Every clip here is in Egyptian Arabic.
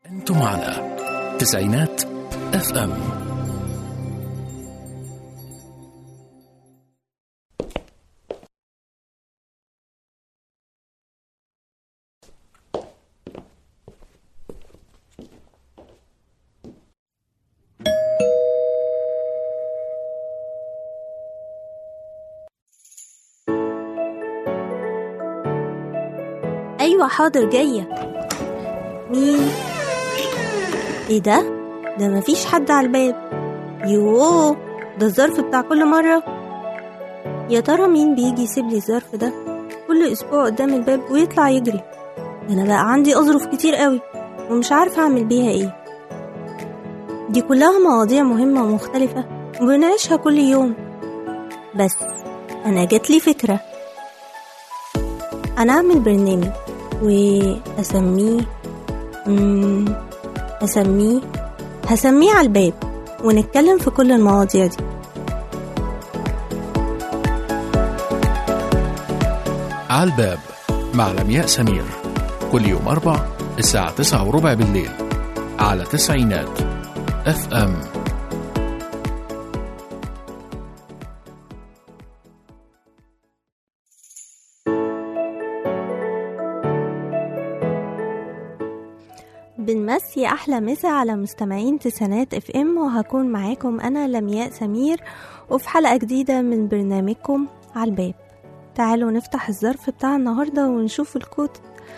أنتم على تسعينات اف ام أيوة حاضر جاية مين؟ ايه ده؟ ده مفيش حد على الباب يوه ده الظرف بتاع كل مرة يا ترى مين بيجي يسيب لي الظرف ده كل أسبوع قدام الباب ويطلع يجري ده أنا بقى عندي أظرف كتير قوي ومش عارفة أعمل بيها ايه دي كلها مواضيع مهمة ومختلفة وبنعيشها كل يوم بس أنا جاتلي فكرة أنا أعمل برنامج وأسميه مم، أسميه هسميه على الباب ونتكلم في كل المواضيع دي على الباب مع لمياء سمير كل يوم أربع الساعة تسعة وربع بالليل على تسعينات اف ام بنمسي أحلى مسا على مستمعين تسعينات اف ام وهكون معاكم أنا لمياء سمير وفي حلقة جديدة من برنامجكم على الباب تعالوا نفتح الظرف بتاع النهاردة ونشوف الكود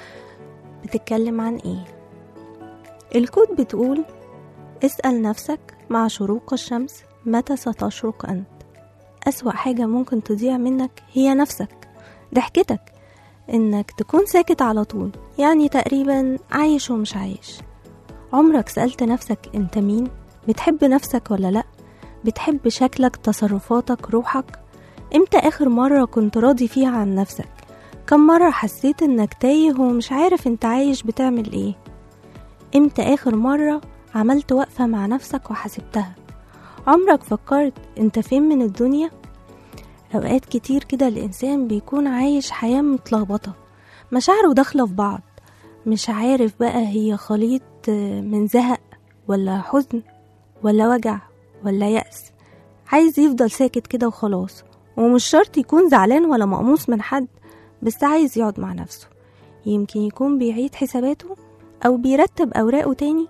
بتتكلم عن ايه الكود بتقول اسأل نفسك مع شروق الشمس متى ستشرق أنت أسوأ حاجة ممكن تضيع منك هي نفسك ضحكتك إنك تكون ساكت على طول يعني تقريبا عايش ومش عايش عمرك سألت نفسك أنت مين؟ بتحب نفسك ولا لأ؟ بتحب شكلك تصرفاتك روحك؟ امتى آخر مرة كنت راضي فيها عن نفسك؟ كم مرة حسيت إنك تايه ومش عارف أنت عايش بتعمل إيه؟ امتى آخر مرة عملت وقفة مع نفسك وحسبتها؟ عمرك فكرت أنت فين من الدنيا؟ أوقات كتير كده الإنسان بيكون عايش حياة متلخبطة مشاعره داخلة في بعض مش عارف بقى هي خليط من زهق ولا حزن ولا وجع ولا يأس عايز يفضل ساكت كده وخلاص ومش شرط يكون زعلان ولا مقموص من حد بس عايز يقعد مع نفسه يمكن يكون بيعيد حساباته أو بيرتب أوراقه تاني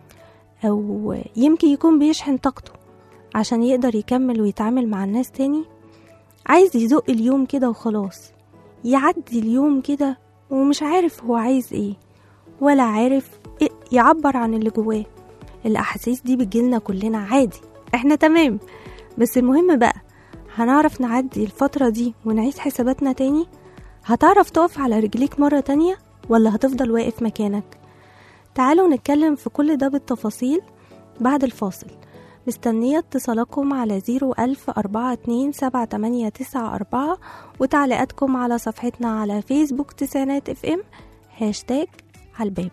أو يمكن يكون بيشحن طاقته عشان يقدر يكمل ويتعامل مع الناس تاني عايز يزق اليوم كده وخلاص يعدي اليوم كده ومش عارف هو عايز ايه ولا عارف إيه يعبر عن اللي جواه الأحاسيس دي بتجيلنا كلنا عادي احنا تمام بس المهم بقى هنعرف نعدي الفترة دي ونعيد حساباتنا تاني هتعرف تقف على رجليك مرة تانية ولا هتفضل واقف مكانك تعالوا نتكلم في كل ده بالتفاصيل بعد الفاصل مستنية اتصالاتكم على زيرو ألف أربعة اتنين سبعة تمانية تسعة أربعة وتعليقاتكم على صفحتنا على فيسبوك تسعينات اف ام هاشتاج على الباب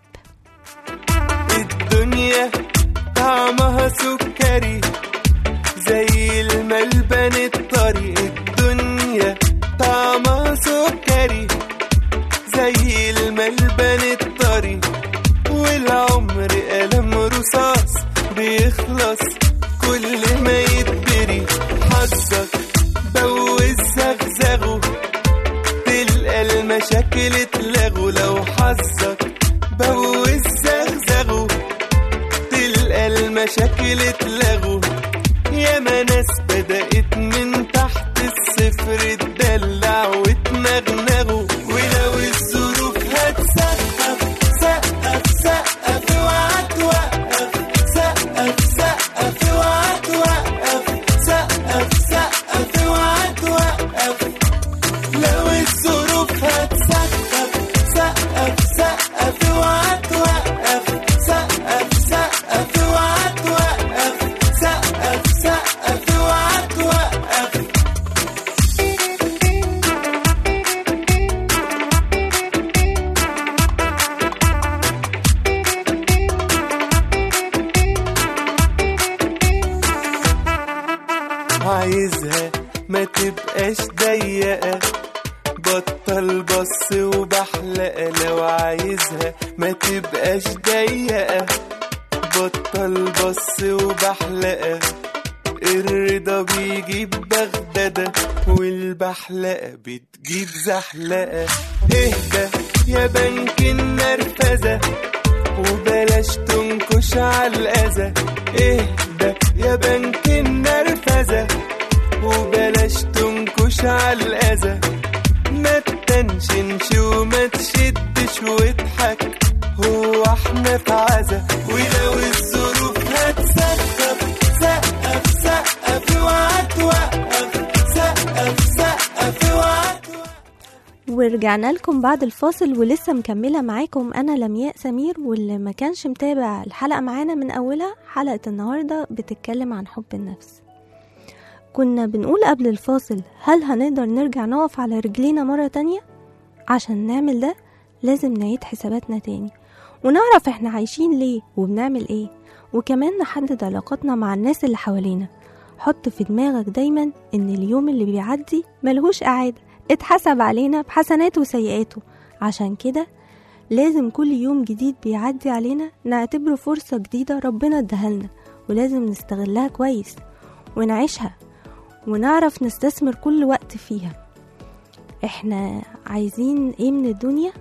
الدنيا طعمها سكري زي الملبن الطري الدنيا طعمها سكري زي الملبن الطري والعمر قلم رصاص بيخلص كل ما يتبري حظك بوز زغزغه تلقى المشاكل اتلغوا لو حظك بوز زغزغه تلقى المشاكل اتلغوا ياما ناس بدأت من تحت الصفر تدلع وتنغنغوا ولو الظروف هتسقف سقف سقف اوعى توقف سقف سقف اوعى توقف سقف سقف اوعى توقف لو الظروف هتسقف سقف سقف اوعى توقف سقف سقف اوعى توقف فيها ما تبقاش ضيقة بطل بص وبحلقة الرضا بيجيب بغدادة والبحلقة بتجيب زحلقة اهدى يا بنك النرفزة وبلاش تنكش على الأذى اهدى يا بنك النرفزة وبلاش تنكش على الأذى ما تنشنش وما تشدش واضحك هو احنا في عزا ولو الظروف هتسقف سقف سقف اوعى توقف سقف سقف اوعى توقف ورجعنا لكم بعد الفاصل ولسه مكملة معاكم أنا لمياء سمير واللي ما كانش متابع الحلقة معانا من أولها حلقة النهاردة بتتكلم عن حب النفس كنا بنقول قبل الفاصل هل هنقدر نرجع نقف على رجلينا مرة تانية؟ عشان نعمل ده لازم نعيد حساباتنا تاني ونعرف احنا عايشين ليه وبنعمل ايه وكمان نحدد علاقاتنا مع الناس اللي حوالينا حط في دماغك دايما ان اليوم اللي بيعدي ملهوش اعادة اتحسب علينا بحسناته وسيئاته عشان كده لازم كل يوم جديد بيعدي علينا نعتبره فرصة جديدة ربنا ادهلنا ولازم نستغلها كويس ونعيشها ونعرف نستثمر كل وقت فيها احنا عايزين ايه من الدنيا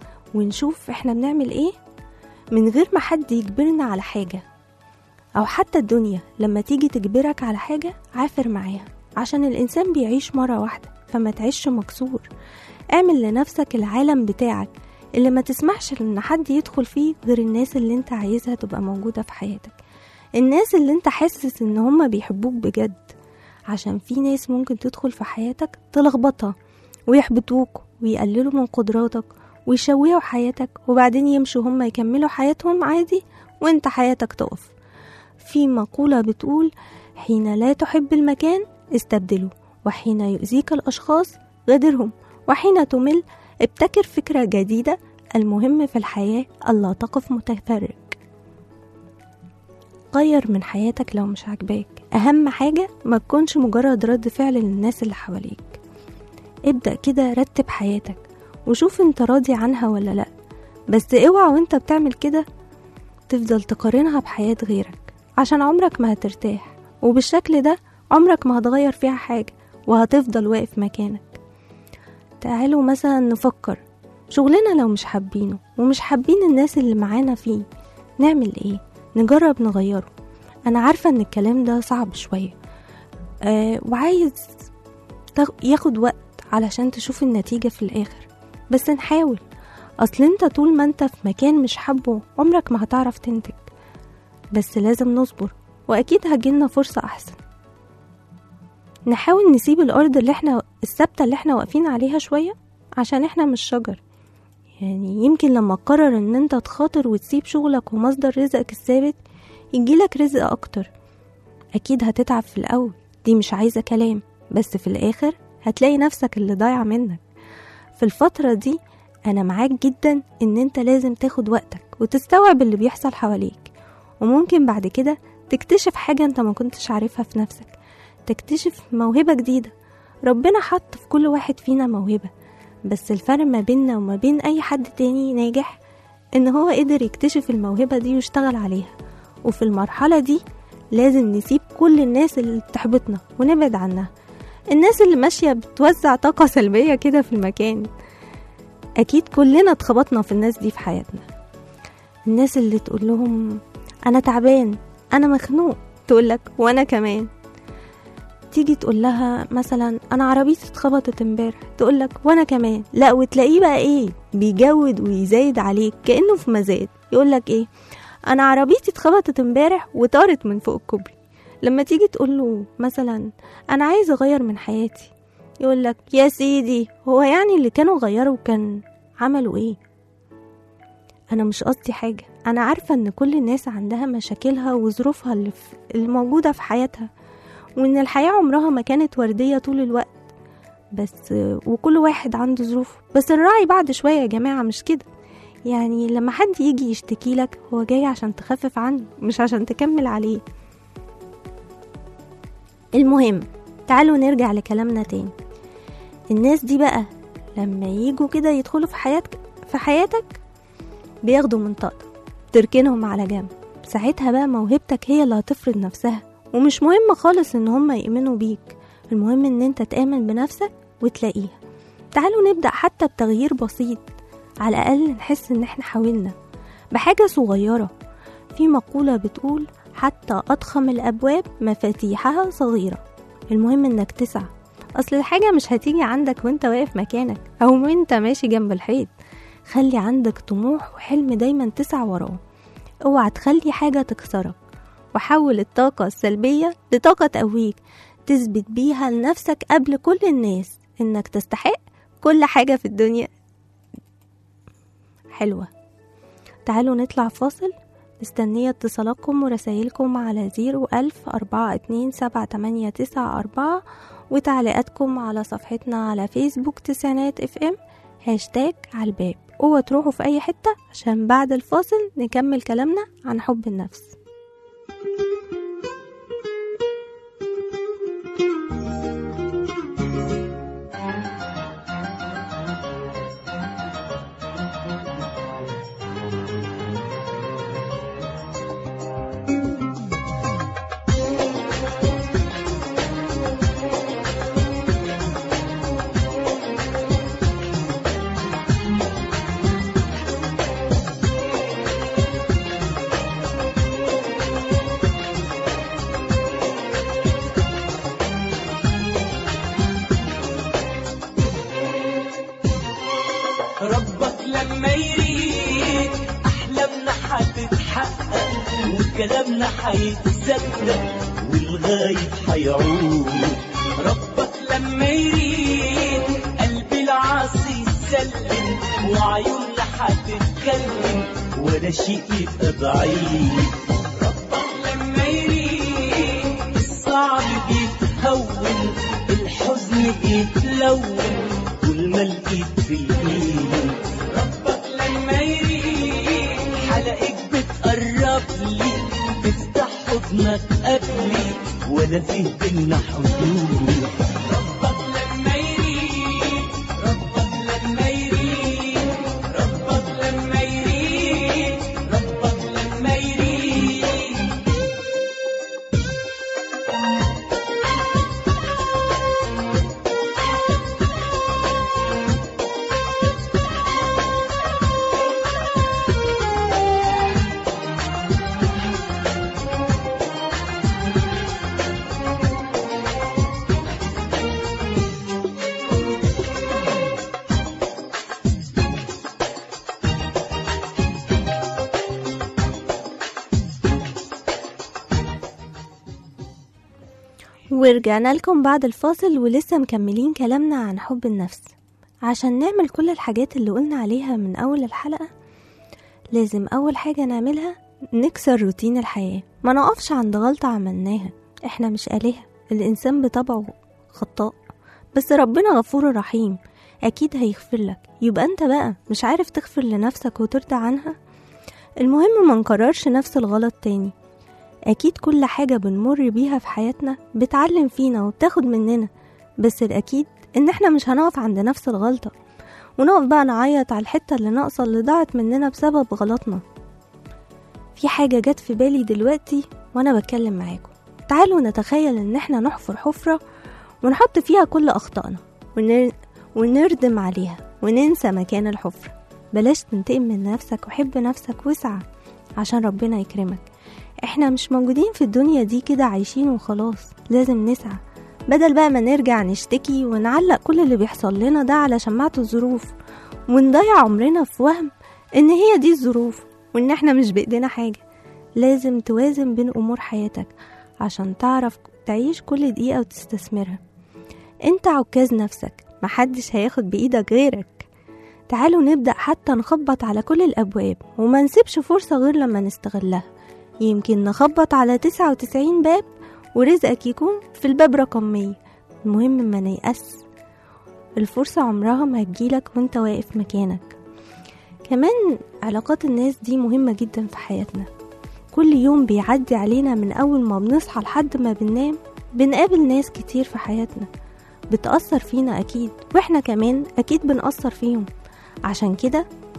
ونشوف احنا بنعمل ايه من غير ما حد يجبرنا على حاجة او حتى الدنيا لما تيجي تجبرك على حاجة عافر معاها عشان الانسان بيعيش مرة واحدة فما تعيش مكسور اعمل لنفسك العالم بتاعك اللي ما تسمحش ان حد يدخل فيه غير الناس اللي انت عايزها تبقى موجودة في حياتك الناس اللي انت حاسس ان هما بيحبوك بجد عشان في ناس ممكن تدخل في حياتك تلخبطها ويحبطوك ويقللوا من قدراتك ويشوهوا حياتك وبعدين يمشوا هما يكملوا حياتهم عادي وانت حياتك تقف في مقولة بتقول حين لا تحب المكان استبدله وحين يؤذيك الأشخاص غادرهم وحين تمل ابتكر فكرة جديدة المهم في الحياة ألا تقف متفرج غير من حياتك لو مش عاجباك أهم حاجة ما تكونش مجرد رد فعل للناس اللي حواليك ابدأ كده رتب حياتك وشوف انت راضي عنها ولا لأ بس اوعى وانت بتعمل كده تفضل تقارنها بحياة غيرك عشان عمرك ما هترتاح وبالشكل ده عمرك ما هتغير فيها حاجة وهتفضل واقف مكانك تعالوا مثلا نفكر شغلنا لو مش حابينه ومش حابين الناس اللي معانا فيه نعمل ايه نجرب نغيره انا عارفة ان الكلام ده صعب شوية آه وعايز تاخ- ياخد وقت علشان تشوف النتيجة في الاخر بس نحاول اصل انت طول ما انت في مكان مش حابه عمرك ما هتعرف تنتج بس لازم نصبر واكيد هتجيلنا فرصة احسن نحاول نسيب الارض اللي احنا الثابتة اللي احنا واقفين عليها شوية عشان احنا مش شجر يعني يمكن لما تقرر ان انت تخاطر وتسيب شغلك ومصدر رزقك الثابت يجيلك رزق اكتر اكيد هتتعب في الاول دي مش عايزة كلام بس في الاخر هتلاقي نفسك اللي ضايع منك في الفترة دي انا معاك جدا ان انت لازم تاخد وقتك وتستوعب اللي بيحصل حواليك وممكن بعد كده تكتشف حاجة انت ما كنتش عارفها في نفسك تكتشف موهبة جديدة ربنا حط في كل واحد فينا موهبة بس الفرق ما بيننا وما بين أي حد تاني ناجح إن هو قدر يكتشف الموهبة دي ويشتغل عليها وفي المرحلة دي لازم نسيب كل الناس اللي بتحبطنا ونبعد عنها الناس اللي ماشية بتوزع طاقة سلبية كده في المكان أكيد كلنا اتخبطنا في الناس دي في حياتنا الناس اللي تقول لهم أنا تعبان أنا مخنوق تقولك وأنا كمان تيجي تقول لها مثلا انا عربيتي اتخبطت امبارح تقول لك وانا كمان لا وتلاقيه بقى ايه بيجود ويزايد عليك كانه في مزاد يقول لك ايه انا عربيتي اتخبطت امبارح وطارت من فوق الكوبري لما تيجي تقول له مثلا انا عايز اغير من حياتي يقول لك يا سيدي هو يعني اللي كانوا غيروا كان عملوا ايه انا مش قصدي حاجه انا عارفه ان كل الناس عندها مشاكلها وظروفها اللي, في اللي موجوده في حياتها وإن الحياة عمرها ما كانت وردية طول الوقت بس وكل واحد عنده ظروفه بس الراعي بعد شوية يا جماعة مش كده يعني لما حد يجي يشتكي لك هو جاي عشان تخفف عنه مش عشان تكمل عليه المهم تعالوا نرجع لكلامنا تاني الناس دي بقى لما يجوا كده يدخلوا في حياتك في حياتك بياخدوا من طاقتك تركنهم على جنب ساعتها بقى موهبتك هي اللي هتفرض نفسها ومش مهم خالص ان هم يؤمنوا بيك المهم ان انت تآمن بنفسك وتلاقيها تعالوا نبدأ حتى بتغيير بسيط على الأقل نحس ان احنا حاولنا بحاجة صغيرة في مقولة بتقول حتى أضخم الأبواب مفاتيحها صغيرة المهم انك تسعى أصل الحاجة مش هتيجي عندك وانت واقف مكانك أو وانت ماشي جنب الحيط خلي عندك طموح وحلم دايما تسعى وراه اوعى تخلي حاجة تكسرك وحول الطاقة السلبية لطاقة تقويك تثبت بيها لنفسك قبل كل الناس انك تستحق كل حاجة في الدنيا حلوة تعالوا نطلع فاصل مستنية اتصالاتكم ورسايلكم على زيرو ألف أربعة اتنين سبعة تمانية تسعة أربعة وتعليقاتكم على صفحتنا على فيسبوك تسعينات اف ام هاشتاج على الباب اوعوا تروحوا في اي حتة عشان بعد الفاصل نكمل كلامنا عن حب النفس ربك لما يريد احلامنا هتتحقق وكلامنا هيتصدق والغايب هيعود ربك لما يريد قلب العاصي يسلم وعيوننا هتتكلم ولا شيء يبقى بعيد ربك لما يريد الصعب بيتهون الحزن بيتلون طول ما الايد في الايد ربك لما يريد حلقك بتقرب لي تفتح حضنك قبلي ولا فيه بينا حدود ربك لما يريد ربك لما يريد ربك لما يريد ربك لما يريد ورجعنا لكم بعد الفاصل ولسه مكملين كلامنا عن حب النفس عشان نعمل كل الحاجات اللي قلنا عليها من أول الحلقة لازم أول حاجة نعملها نكسر روتين الحياة ما نقفش عند غلطة عملناها احنا مش آلهة الإنسان بطبعه خطاء بس ربنا غفور رحيم أكيد هيغفر لك يبقى أنت بقى مش عارف تغفر لنفسك وترضى عنها المهم ما نكررش نفس الغلط تاني أكيد كل حاجة بنمر بيها في حياتنا بتعلم فينا وبتاخد مننا بس الأكيد إن إحنا مش هنقف عند نفس الغلطة ونقف بقى نعيط على الحتة اللي ناقصة اللي ضاعت مننا بسبب غلطنا في حاجة جت في بالي دلوقتي وأنا بتكلم معاكم تعالوا نتخيل إن إحنا نحفر حفرة ونحط فيها كل أخطائنا ونر... ونردم عليها وننسى مكان الحفرة بلاش تنتقم من نفسك وحب نفسك واسعى عشان ربنا يكرمك احنا مش موجودين في الدنيا دي كده عايشين وخلاص لازم نسعى بدل بقى ما نرجع نشتكي ونعلق كل اللي بيحصل لنا ده على شماعة الظروف ونضيع عمرنا في وهم ان هي دي الظروف وان احنا مش بايدينا حاجة لازم توازن بين امور حياتك عشان تعرف تعيش كل دقيقة وتستثمرها انت عكاز نفسك محدش هياخد بايدك غيرك تعالوا نبدأ حتى نخبط على كل الأبواب وما نسيبش فرصة غير لما نستغلها يمكن نخبط على تسعة وتسعين باب ورزقك يكون في الباب رقم مية المهم ما نيأس الفرصة عمرها ما هتجيلك وانت واقف مكانك كمان علاقات الناس دي مهمة جدا في حياتنا كل يوم بيعدي علينا من أول ما بنصحى لحد ما بننام بنقابل ناس كتير في حياتنا بتأثر فينا أكيد وإحنا كمان أكيد بنأثر فيهم عشان كده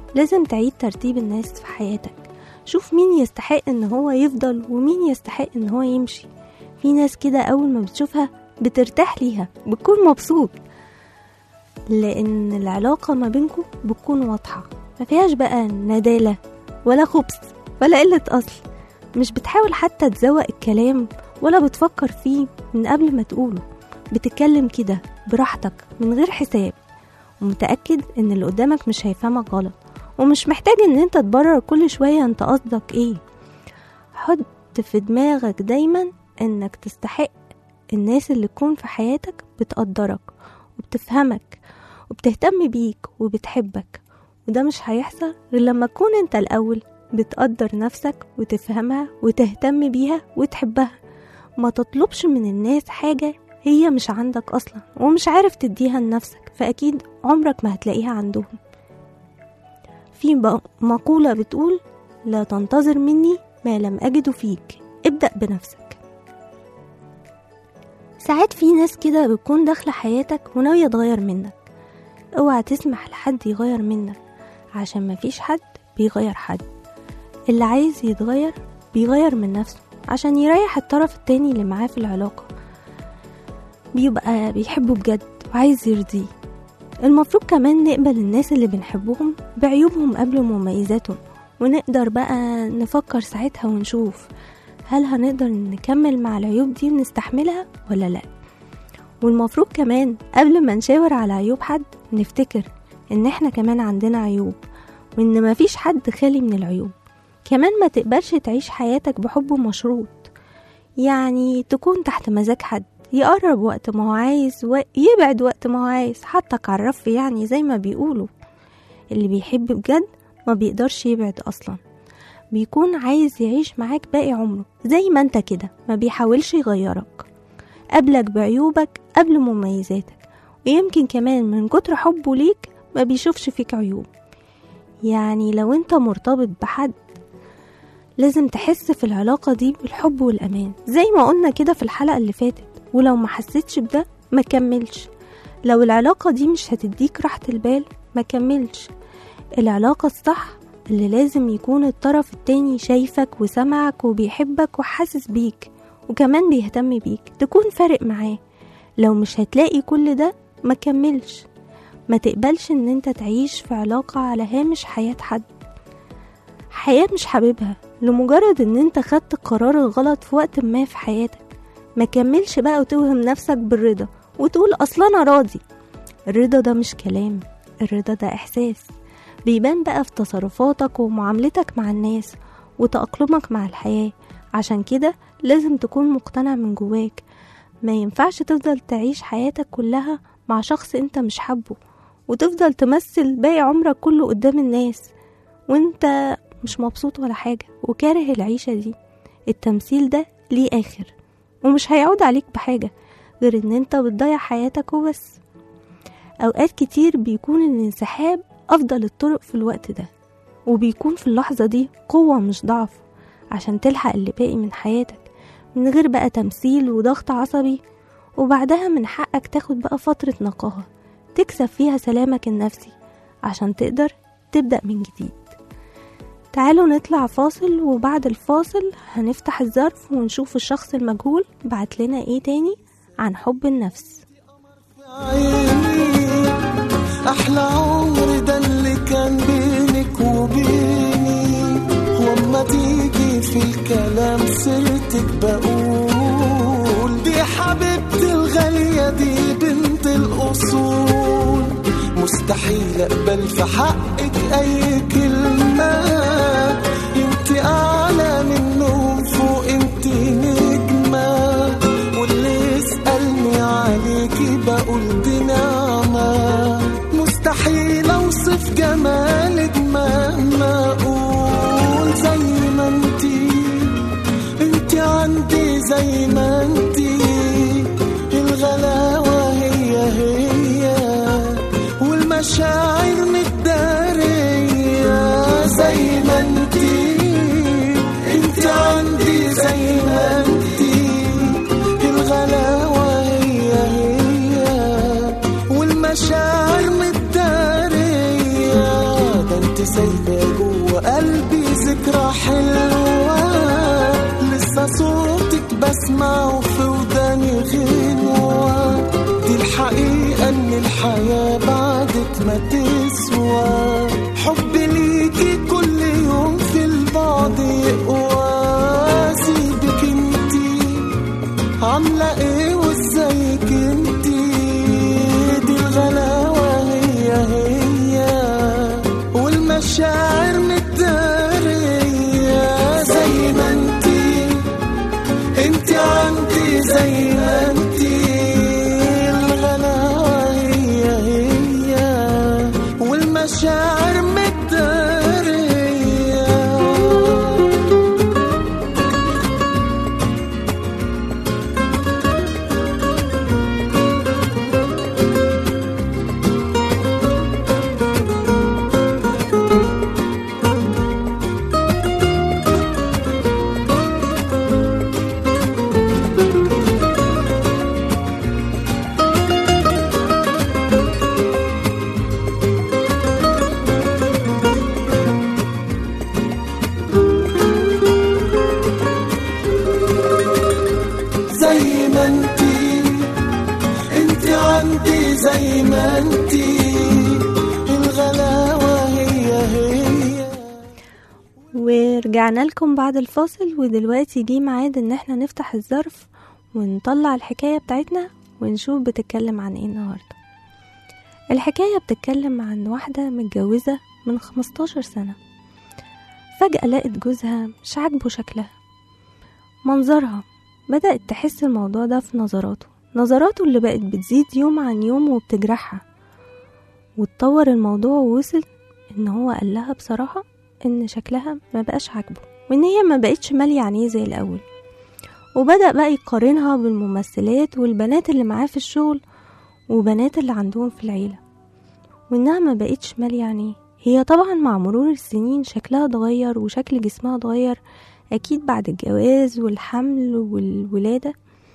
لازم تعيد ترتيب الناس في حياتك شوف مين يستحق ان هو يفضل ومين يستحق ان هو يمشي في ناس كده اول ما بتشوفها بترتاح ليها بتكون مبسوط لان العلاقة ما بينكم بتكون واضحة ما فيهاش بقى ندالة ولا خبث ولا قلة أصل مش بتحاول حتى تزوق الكلام ولا بتفكر فيه من قبل ما تقوله بتتكلم كده براحتك من غير حساب ومتأكد ان اللي قدامك مش هيفهمك غلط ومش محتاج ان انت تبرر كل شوية انت قصدك ايه حط في دماغك دايما انك تستحق الناس اللي تكون في حياتك بتقدرك وبتفهمك وبتهتم بيك وبتحبك وده مش هيحصل غير لما تكون انت الاول بتقدر نفسك وتفهمها وتهتم بيها وتحبها ما تطلبش من الناس حاجة هي مش عندك أصلا ومش عارف تديها لنفسك فأكيد عمرك ما هتلاقيها عندهم في ب- مقولة بتقول لا تنتظر مني ما لم أجده فيك ابدأ بنفسك ساعات في ناس كده بتكون داخلة حياتك وناوية تغير منك اوعى تسمح لحد يغير منك عشان مفيش حد بيغير حد اللي عايز يتغير بيغير من نفسه عشان يريح الطرف التاني اللي معاه في العلاقة بيبقى بيحبه بجد وعايز يرضيه المفروض كمان نقبل الناس اللي بنحبهم بعيوبهم قبل مميزاتهم ونقدر بقى نفكر ساعتها ونشوف هل هنقدر نكمل مع العيوب دي ونستحملها ولا لا والمفروض كمان قبل ما نشاور على عيوب حد نفتكر ان احنا كمان عندنا عيوب وان مفيش حد خالي من العيوب كمان ما تقبلش تعيش حياتك بحب مشروط يعني تكون تحت مزاج حد يقرب وقت ما هو عايز ويبعد وقت ما هو عايز حطك على الرف يعني زي ما بيقولوا اللي بيحب بجد ما بيقدرش يبعد اصلا بيكون عايز يعيش معاك باقي عمره زي ما انت كده ما بيحاولش يغيرك قبلك بعيوبك قبل مميزاتك ويمكن كمان من كتر حبه ليك ما بيشوفش فيك عيوب يعني لو انت مرتبط بحد لازم تحس في العلاقة دي بالحب والأمان زي ما قلنا كده في الحلقة اللي فاتت ولو ما حسيتش بده ما كملش لو العلاقة دي مش هتديك راحة البال ما كملش العلاقة الصح اللي لازم يكون الطرف التاني شايفك وسمعك وبيحبك وحاسس بيك وكمان بيهتم بيك تكون فارق معاه لو مش هتلاقي كل ده ما كملش ما تقبلش ان انت تعيش في علاقة على هامش حياة حد حياة مش حاببها لمجرد ان انت خدت القرار الغلط في وقت ما في حياتك ما كملش بقى وتوهم نفسك بالرضا وتقول اصلا انا راضي الرضا ده مش كلام الرضا ده احساس بيبان بقى في تصرفاتك ومعاملتك مع الناس وتأقلمك مع الحياة عشان كده لازم تكون مقتنع من جواك ما ينفعش تفضل تعيش حياتك كلها مع شخص انت مش حابه وتفضل تمثل باقي عمرك كله قدام الناس وانت مش مبسوط ولا حاجة وكاره العيشة دي التمثيل ده ليه آخر ومش هيعود عليك بحاجة غير ان انت بتضيع حياتك وبس اوقات كتير بيكون الانسحاب افضل الطرق في الوقت ده وبيكون في اللحظة دي قوة مش ضعف عشان تلحق اللي باقي من حياتك من غير بقى تمثيل وضغط عصبي وبعدها من حقك تاخد بقى فترة نقاهة تكسب فيها سلامك النفسي عشان تقدر تبدأ من جديد تعالوا نطلع فاصل وبعد الفاصل هنفتح الظرف ونشوف الشخص المجهول بعت لنا ايه تاني عن حب النفس عيني احلى عمر ده اللي كان بينك وبيني واما تيجي في الكلام سيرتك بقول دي حبيبتي الغالية دي بنت الأصول مستحيل أقبل في حقك أي كلمة انت أعلى منهم فوق انت نجمة واللي يسألني عليكي بقول دي نعمة مستحيل أوصف جمالك مهما أقول زي ما انتي انتي عندي زي ما انتي الغلاوة هي هي والمشاعر متدارية ذكرى حلوة لسه صوتك بسمعه في وداني غنوة دي الحقيقة إن الحياة بعدك ما تسوى حبي ليكي كل يوم في البعد يقوى سيبك انتي عاملة ايه وازيك انتي دي الغلاوة هي هي والمشاعر متدارية زي ما انتي انتي عندي زي ما انتي الغلاوة هي هي والمشاعر متدارية زي ما انتي انتي عندي زي ما انتي الغلاوة هي هي ورجعنا لكم بعد الفاصل ودلوقتي جه ميعاد ان احنا نفتح الظرف ونطلع الحكاية بتاعتنا ونشوف بتتكلم عن ايه النهاردة الحكاية بتتكلم عن واحدة متجوزة من 15 سنة فجأة لقت جوزها مش عاجبه شكلها منظرها بدأت تحس الموضوع ده في نظراته نظراته اللي بقت بتزيد يوم عن يوم وبتجرحها واتطور الموضوع ووصل ان هو قال لها بصراحة ان شكلها ما بقاش عاجبه وان هي ما بقتش مالية عينيه زي الاول وبدأ بقى يقارنها بالممثلات والبنات اللي معاه في الشغل وبنات اللي عندهم في العيلة وانها ما بقتش مالية عينيه هي طبعا مع مرور السنين شكلها اتغير وشكل جسمها اتغير اكيد بعد الجواز والحمل والولادة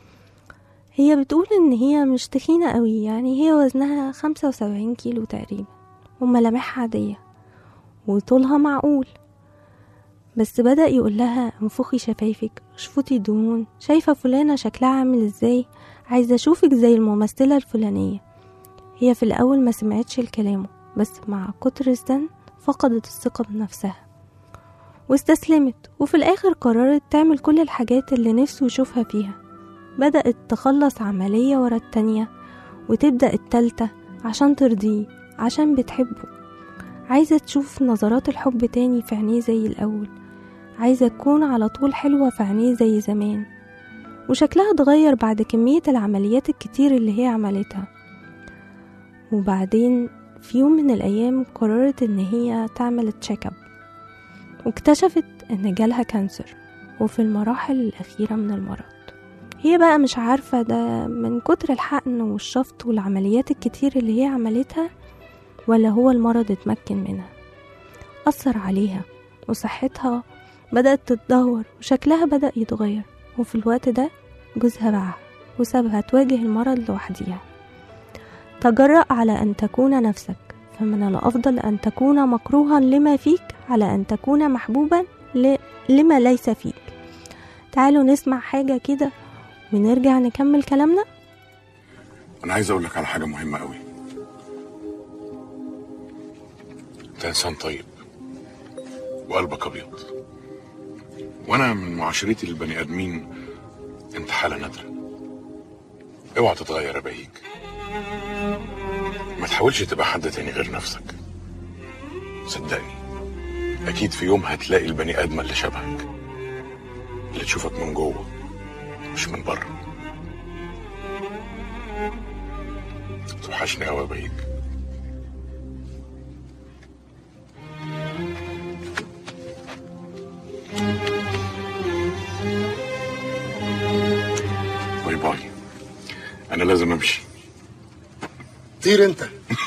هي بتقول ان هي مش تخينة قوي يعني هي وزنها خمسة وسبعين كيلو تقريبا وملامحها عادية وطولها معقول بس بدأ يقول لها انفخي شفايفك اشفطي دهون شايفة فلانة شكلها عامل ازاي عايزة اشوفك زي الممثلة الفلانية هي في الأول ما سمعتش الكلامه بس مع كتر الزن فقدت الثقة بنفسها واستسلمت وفي الآخر قررت تعمل كل الحاجات اللي نفسه يشوفها فيها بدأت تخلص عملية ورا التانية وتبدأ التالتة عشان ترضيه عشان بتحبه عايزة تشوف نظرات الحب تاني في عينيه زي الأول عايزة تكون على طول حلوة في عينيه زي زمان وشكلها اتغير بعد كمية العمليات الكتير اللي هي عملتها وبعدين في يوم من الأيام قررت إن هي تعمل تشيك اب واكتشفت إن جالها كانسر وفي المراحل الأخيرة من المرض هي بقى مش عارفة ده من كتر الحقن والشفط والعمليات الكتير اللي هي عملتها ولا هو المرض اتمكن منها أثر عليها وصحتها بدأت تتدهور وشكلها بدأ يتغير وفي الوقت ده جوزها باعها وسابها تواجه المرض لوحديها تجرأ على أن تكون نفسك فمن الأفضل أن تكون مكروها لما فيك على أن تكون محبوبا ل... لما ليس فيك تعالوا نسمع حاجة كده ونرجع نكمل كلامنا انا عايز اقول لك على حاجه مهمه قوي انت انسان طيب وقلبك ابيض وانا من معاشرتي للبني ادمين انت حاله نادره اوعى تتغير يا بهيج ما تحاولش تبقى حد تاني غير نفسك صدقني اكيد في يوم هتلاقي البني ادم اللي شبهك اللي تشوفك من جوه مش من بره توحشني قوي يا بهيج باي باي انا لازم امشي طير انت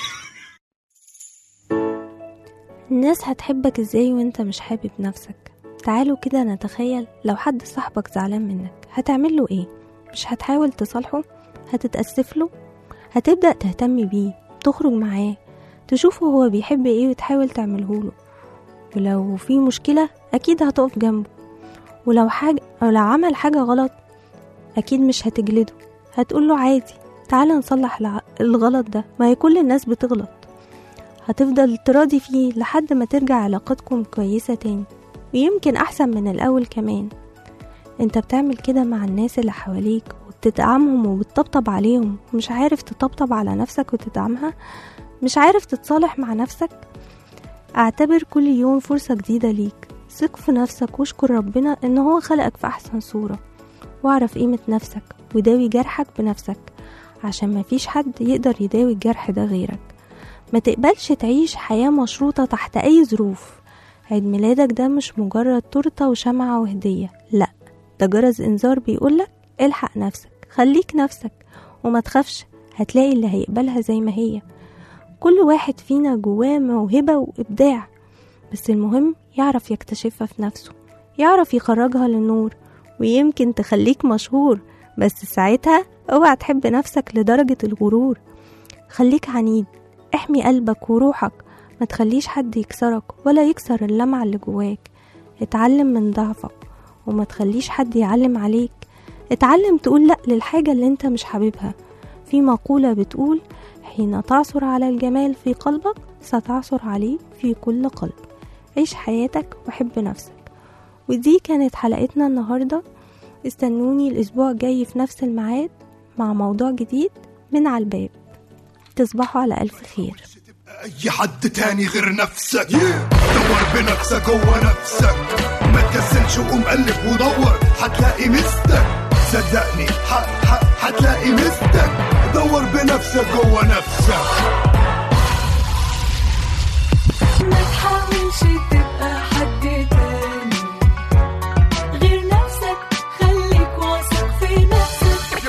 الناس هتحبك ازاي وانت مش حابب نفسك تعالوا كده نتخيل لو حد صاحبك زعلان منك هتعمل له ايه مش هتحاول تصالحه هتتأسف له هتبدأ تهتم بيه تخرج معاه تشوفه هو بيحب ايه وتحاول تعمله له ولو في مشكلة أكيد هتقف جنبه ولو حاجة أو لو عمل حاجة غلط أكيد مش هتجلده هتقوله عادي تعالى نصلح الع- الغلط ده ما هي كل الناس بتغلط هتفضل تراضي فيه لحد ما ترجع علاقتكم كويسة تاني ويمكن أحسن من الأول كمان انت بتعمل كده مع الناس اللي حواليك وبتدعمهم وبتطبطب عليهم مش عارف تطبطب على نفسك وتدعمها مش عارف تتصالح مع نفسك اعتبر كل يوم فرصة جديدة ليك ثق في نفسك واشكر ربنا ان هو خلقك في احسن صورة واعرف قيمة نفسك وداوي جرحك بنفسك عشان مفيش حد يقدر يداوي الجرح ده غيرك ما تقبلش تعيش حياة مشروطة تحت أي ظروف عيد ميلادك ده مش مجرد تورتة وشمعة وهدية لأ ده جرس إنذار بيقولك الحق نفسك خليك نفسك وما تخافش هتلاقي اللي هيقبلها زي ما هي كل واحد فينا جواه موهبة وإبداع بس المهم يعرف يكتشفها في نفسه يعرف يخرجها للنور ويمكن تخليك مشهور بس ساعتها اوعى تحب نفسك لدرجة الغرور خليك عنيد احمي قلبك وروحك ما تخليش حد يكسرك ولا يكسر اللمعة اللي جواك اتعلم من ضعفك وما تخليش حد يعلم عليك اتعلم تقول لأ للحاجة اللي انت مش حاببها في مقولة بتقول حين تعثر على الجمال في قلبك ستعثر عليه في كل قلب عيش حياتك وحب نفسك ودي كانت حلقتنا النهاردة استنوني الأسبوع الجاي في نفس الميعاد مع موضوع جديد من على الباب تصبحوا على ألف خير اي حد تاني غير نفسك دور بنفسك جوه نفسك ما تكسلش وقوم قلب ودور هتلاقي مستك صدقني ح- ح- هتلاقي مستك دور بنفسك جوه نفسك ما تحاولش تبقى حد تاني غير نفسك خليك واثق في نفسك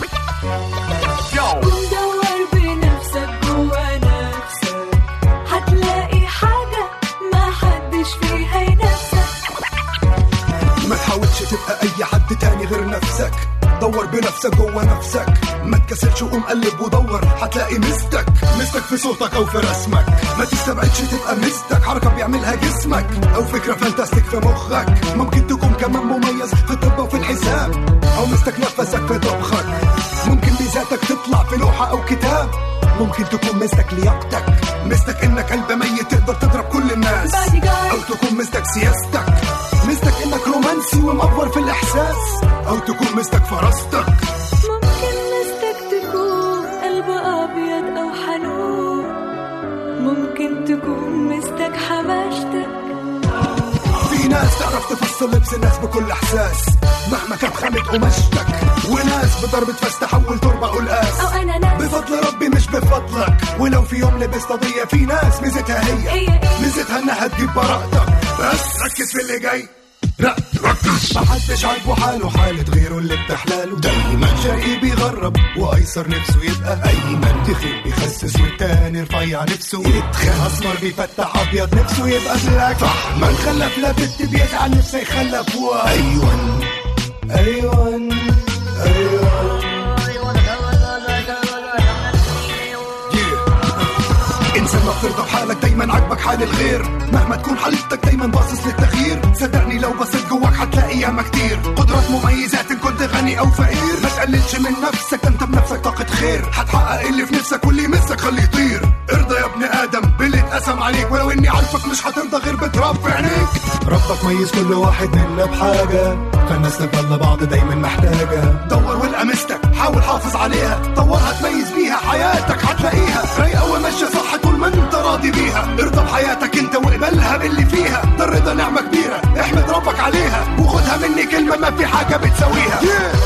ودور بنفسك جوا نفسك هتلاقي حاجة ما حدش فيها ينافسك ما تحاولش تبقى اي حد تاني غير نفسك دور بنفسك جوه نفسك ما تكسلش وقوم قلب ودور هتلاقي مستك مستك في صوتك او في رسمك ما تستبعدش تبقى مستك حركه بيعملها جسمك او فكره فانتاستيك في مخك ممكن تكون كمان مميز في الطب وفي الحساب او مستك نفسك في طبخك ممكن بذاتك تطلع في لوحه او كتاب ممكن تكون مستك لياقتك مستك انك قلب ميت تقدر تضرب كل الناس Bodyguard. او تكون مستك سياستك مستك انك رومانسي ومأفور في الاحساس او تكون مستك فراستك ممكن مستك تكون قلب أبيض أو حنون ممكن تكون مستك حماشتك في ناس تعرف تفصل لبس الناس بكل احساس مهما كانت خامة قماشتك وناس بضربة فاس تحول تربة قلقاس أو أنا ناس بفضل ربي مش بفضلك ولو في يوم لبست قضية في ناس ميزتها هي هي إيه؟ ميزتها انها تجيب براءتك بس ركز في اللي جاي لا ركز محدش عاجبه حاله حالة غيره اللي بتحلاله دايما شقي بيغرب وايسر نفسه يبقى ايمن تخين بيخسس والتاني رفيع نفسه يتخن اسمر بيفتح ابيض نفسه يبقى بلاك صح من خلف لا بنت بيزعل نفسه يخلف و ايوان ايوان ايوان Yeah. انسان ما بترضى بحالك دايما عاجبك حال الغير مهما تكون حالتك دايما باصص للتغيير صدقني لو بصيت جواك هتلاقي ياما كتير قدرات مميزات ان كنت غني او فقير ما تقللش من نفسك ده انت بنفسك طاقة خير هتحقق اللي في نفسك واللي يمسك خليه يطير ارضى يا ابن ادم باللي اتقسم عليك ولو اني عارفك مش هترضى غير بتراب في عينيك ربك ميز كل واحد منا بحاجة فالناس تفضل بعض دايما محتاجة دور والقى مستك حاول حافظ عليها طورها تميز بيها حياتك هتلاقيها رايقة وماشية صح طول ما انت راضي بيها ارضى بحياتك انت واقبلها باللي فيها ده الرضا نعمة كبيرة احمد ربك عليها وخدها مني كلمة ما في حاجة بتساويها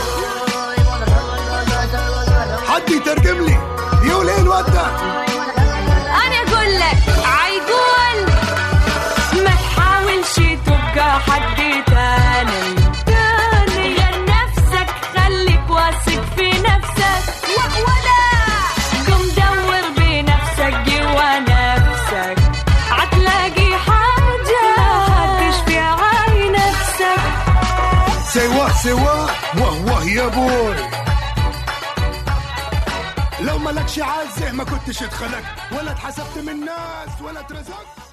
حد يترجم لي يقول ايه الواد ده انا اقول لك عيقول ما تحاولش تبقى حد تاني تاني غير نفسك خليك واثق في نفسك ولا قم دور بنفسك جوا نفسك هتلاقي حاجة محدش فيها عاي نفسك سوا سوا واه واه يا بوي لو مالكش عازه ما كنتش اتخلقت ولا اتحسبت من الناس ولا اترزقت